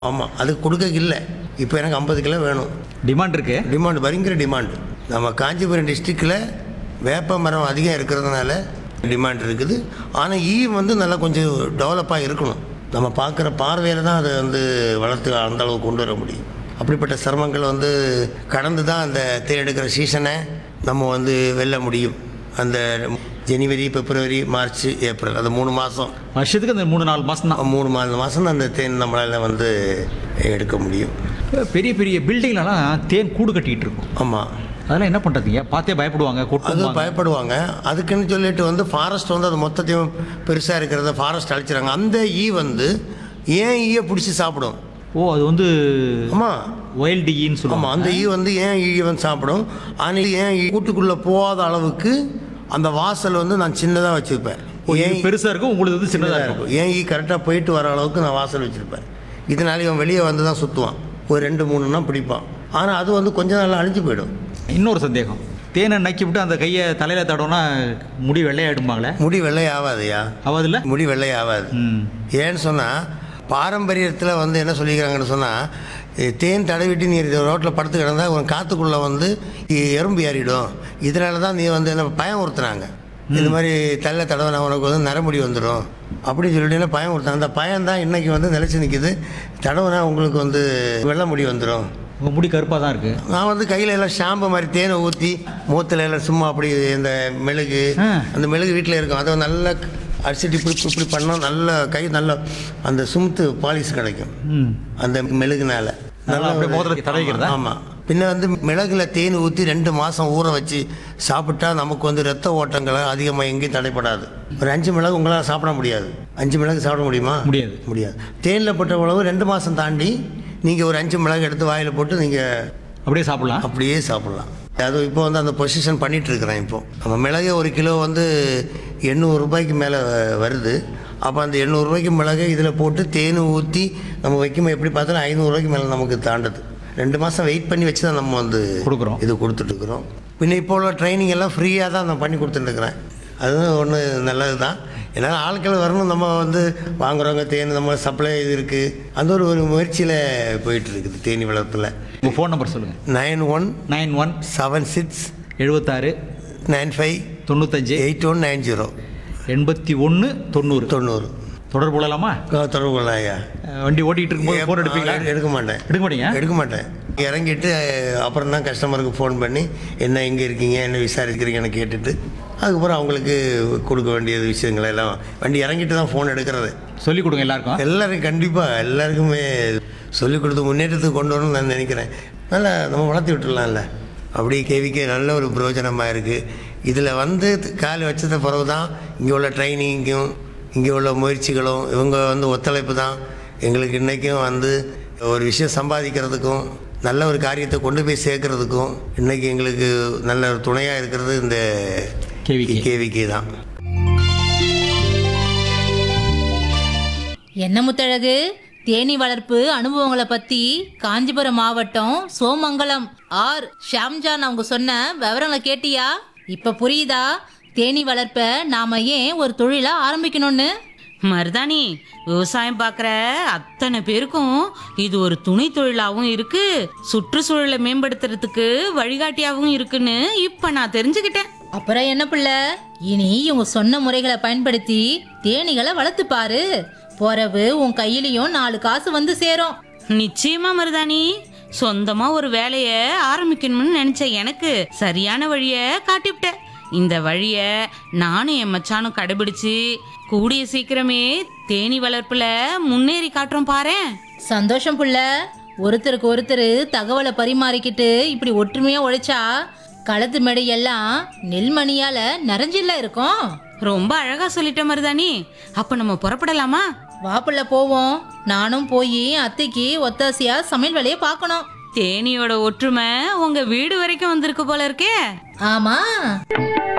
ஆமாம் அது கொடுக்க இல்லை இப்போ எனக்கு ஐம்பது கிலோ வேணும் டிமாண்ட் இருக்கு டிமாண்ட் பயங்கர டிமாண்டு நம்ம காஞ்சிபுரம் டிஸ்ட்ரிக்டில் வேப்ப மரம் அதிகம் இருக்கிறதுனால டிமாண்ட் இருக்குது ஆனால் ஈ வந்து நல்லா கொஞ்சம் டெவலப்பாக இருக்கணும் நம்ம பார்க்குற பார்வையில் தான் அதை வந்து வளர்த்து அந்த அளவுக்கு கொண்டு வர முடியும் அப்படிப்பட்ட சிரமங்கள் வந்து கடந்து தான் அந்த தேர் எடுக்கிற சீசனை நம்ம வந்து வெல்ல முடியும் அந்த ஜனவரி பிப்ரவரி மார்ச் ஏப்ரல் அது மூணு மாதம் வருஷத்துக்கு அந்த மூணு நாலு மாசம் தான் மூணு நாலு மாதம் அந்த தேன் நம்மளால் வந்து எடுக்க முடியும் பெரிய பெரிய பில்டிங்லலாம் தேன் கூடு கட்டிக்கிட்டு இருக்கும் ஆமாம் அதெல்லாம் என்ன பண்றதுங்க பார்த்தே பயப்படுவாங்க அது கொட்டுவாங்க பயப்படுவாங்க அதுக்குன்னு சொல்லிட்டு வந்து ஃபாரஸ்ட் வந்து அது மொத்தத்தையும் பெருசாக இருக்கிறத ஃபாரஸ்ட் அழிச்சிடுறாங்க அந்த ஈ வந்து ஏன் ஈயை பிடிச்சி சாப்பிடும் ஓ அது வந்து ஆமாம் ஒயல்டு ஈன்னு ஆமாம் சொல்லுவாங்க அந்த ஈ வந்து ஏன் ஈ வந்து சாப்பிடும் ஆனால் ஏன் ஈ கூட்டுக்குள்ளே போகாத அளவுக்கு அந்த வாசல் வந்து நான் சின்னதாக வச்சுருப்பேன் ஓ, இது ஏன் ஈ பெருசா இருக்கும் உங்களுக்கு வந்து சின்னதா சின்னதாக இருக்கும் இருக்கும் ஏன் ஈ கரெக்டாக போயிட்டு வர அளவுக்கு நான் வாசல் வச்சுருப்பேன் இதனால இவன் வெளியே வந்து தான் சுற்றுவான் ஒரு ரெண்டு மூணுன்னா பிடிப்பான் ஆனால் அது வந்து கொஞ்ச நாள் அழிஞ்சு போயிடும் இன்னொரு சந்தேகம் தேனை நக்கி விட்டு அந்த கையை தலையில தடவுனா முடி வெள்ளையாயிடுமாங்களே முடி வெள்ளை ஆகாதுயா ஆகாதுல்ல முடி வெள்ளை ஆகாது ம் ஏன்னு சொன்னால் பாரம்பரியத்தில் வந்து என்ன சொல்லிக்கிறாங்கன்னு சொன்னால் தேன் தடவிட்டு நீ ரோட்டில் படுத்து கிடந்தா உன் காற்றுக்குள்ளே வந்து எறும்பு ஏறிடும் இதனால தான் நீ வந்து என்ன பயம் உறுத்துனாங்க இந்த மாதிரி தள்ள தடவை உனக்கு வந்து நரமுடி வந்துடும் அப்படின்னு சொல்லிட்டு பயம் கொடுத்தாங்க அந்த பயம் தான் இன்றைக்கி வந்து நிலச்சி நிற்கிது தடவைனா உங்களுக்கு வந்து வெள்ளை முடி வந்துடும் உங்க முடி கருப்பா தான் இருக்கு நான் வந்து கையில் எல்லாம் ஷாம்பு மாதிரி தேனை ஊற்றி மூத்தில் எல்லாம் சும்மா அப்படி இந்த மெழுகு ஆ. அந்த மெழுகு வீட்டில் இருக்கும் அதை நல்லா அடிச்சுட்டு இப்படி இப்படி இப்படி பண்ணால் நல்ல கை நல்ல அந்த சுமுத்து பாலிஷ் கிடைக்கும் ம் அந்த மெழுகுனால நல்லா அப்படியே முகத்துல தடவிக்கிறதா? ஆமாம் பின்ன வந்து மிளகுல தேன் ஊற்றி ரெண்டு மாதம் ஊற வச்சு சாப்பிட்டா நமக்கு வந்து ரத்த ஓட்டங்களை அதிகமாக எங்கேயும் தடைப்படாது ஒரு அஞ்சு மிளகு உங்களால் சாப்பிட முடியாது அஞ்சு மிளகு சாப்பிட முடியுமா முடியாது. முடியாது தேனில் போட்ட உணவு ரெண்டு மாதம் தாண்டி நீங்கள் ஒரு அஞ்சு மிளகு எடுத்து வாயில் போட்டு நீங்கள் அப்படியே சாப்பிடலாம் அப்படியே சாப்பிட்லாம் அது இப்போ வந்து அந்த பொசிஷன் பண்ணிட்டு இருக்கிறேன் இப்போ நம்ம மிளகு ஒரு கிலோ வந்து எண்ணூறு ரூபாய்க்கு மேலே வருது அப்போ அந்த எண்ணூறு ரூபாய்க்கு மிளகு இதில் போட்டு தேன் ஊற்றி நம்ம வைக்கும்போது எப்படி பார்த்தாலும் ஐநூறுரூவாய்க்கு மேலே நமக்கு தாண்டுது ரெண்டு மாதம் வெயிட் பண்ணி வச்சு தான் நம்ம வந்து கொடுக்குறோம். இது கொடுத்துட்ருக்குறோம் பின்ன இப்போ உள்ள ட்ரைனிங் எல்லாம் ஃப்ரீயாக தான் நான் பண்ணி கொடுத்துட்டுருக்குறேன் அதுவும் ஒன்று நல்லது தான் ஏன்னா ஆட்கள் வரணும் நம்ம வந்து வாங்குறவங்க தேன் நம்ம சப்ளை இது இருக்குது அந்த ஒரு ஒரு முயற்சியில் போயிட்டு இருக்குது தேனி வளர்ப்பில் உங்க ஃபோன் நம்பர் சொல்லுங்க nine one nine one seven six எழுபத்தாறு நைன் ஃபைவ் தொண்ணூத்தஞ்சு எயிட் ஒன் நைன் ஜீரோ எண்பத்தி ஒன்று தொண்ணூறு தொண்ணூறு தொடர்பு கொள்ளலாமா தொடர்பு கொள்ளாயா அஹ் வண்டி ஓட்டிட்டு இருக்கும்போது ஃபோன் எடுப்பீங்களா எடுக்க மாட்டேன் எடுக்க மாட்டீங்க எடுக்க மாட்டேன் இறங்கிட்டு அப்புறம் தான் கஸ்டமருக்கு ஃபோன் பண்ணி என்ன எங்கே இருக்கீங்க என்ன விசாரிக்கிறீங்கன்னு கேட்டுட்டு அதுக்கப்புறம் அவங்களுக்கு கொடுக்க வேண்டிய விஷயங்களை எல்லாம் வண்டி இறங்கிட்டு தான் ஃபோன் எடுக்கிறது சொல்லி கொடுங்க எல்லாருக்கும் எல்லாரும் கண்டிப்பாக எல்லாருக்குமே சொல்லிக் கொடுத்து முன்னேற்றத்துக்கு கொண்டு வரணும்னு நான் நினைக்கிறேன் நல்லா நம்ம வளர்த்து விட்டுடலாம்ல அப்படி கேவிக்கு நல்ல ஒரு பிரயோஜனமாக இருக்குது இதில் வந்து கால் வச்சத பிறகு தான் இங்கே உள்ள ட்ரைனிங்கும் இங்கே உள்ள முயற்சிகளும் இவங்க வந்து ஒத்துழைப்பு தான் எங்களுக்கு இன்றைக்கும் வந்து ஒரு விஷயம் சம்பாதிக்கிறதுக்கும் நல்ல ஒரு காரியத்தை கொண்டு போய் சேர்க்கறதுக்கும் இன்றைக்கி எங்களுக்கு நல்ல ஒரு துணையாக இருக்கிறது இந்த KVK. கேவிகே தான் என்ன முத்தழகு தேனி வளர்ப்பு அனுபவங்களை பத்தி காஞ்சிபுரம் மாவட்டம் சோமங்கலம் ஆர் ஷாம்ஜான் அவங்க சொன்ன விவரங்களை கேட்டியா இப்ப புரியுதா தேனி வளர்ப்ப நாம ஏன் ஒரு தொழிலா ஆரம்பிக்கணும்னு மருதாணி விவசாயம் பார்க்குற அத்தனை பேருக்கும் இது ஒரு துணை தொழிலாகவும் இருக்கு சுற்றுச்சூழலை மேம்படுத்துறதுக்கு வழிகாட்டியாகவும் இருக்குன்னு இப்ப நான் தெரிஞ்சுக்கிட்டேன் அப்புறம் என்ன பிள்ளை இனி இவங்க சொன்ன முறைகளை பயன்படுத்தி தேனீகளை வளர்த்து பாரு போறவு உன் கையிலயும் நாலு காசு வந்து சேரும் நிச்சயமா மருதாணி சொந்தமா ஒரு வேலைய ஆரம்பிக்கணும்னு நினைச்ச எனக்கு சரியான வழிய காட்டிவிட்ட இந்த வழிய நானும் என் மச்சானும் கடைபிடிச்சு கூடிய சீக்கிரமே தேனி வளர்ப்புல முன்னேறி காட்டுறோம் பாரேன் சந்தோஷம் புள்ள ஒருத்தருக்கு ஒருத்தர் தகவலை பரிமாறிக்கிட்டு இப்படி ஒற்றுமையா உழைச்சா களத்து மேடை எல்லாம் நெல்மணியால நிறைஞ்சில்ல இருக்கும் ரொம்ப அழகா சொல்லிட்ட மருதாணி அப்ப நம்ம புறப்படலாமா வாப்புள்ள போவோம் நானும் போய் அத்தைக்கு ஒத்தாசையா சமையல் வேலையை பார்க்கணும் தேனியோட ஒற்றுமை உங்க வீடு வரைக்கும் வந்திருக்கு போல இருக்கே ஆமா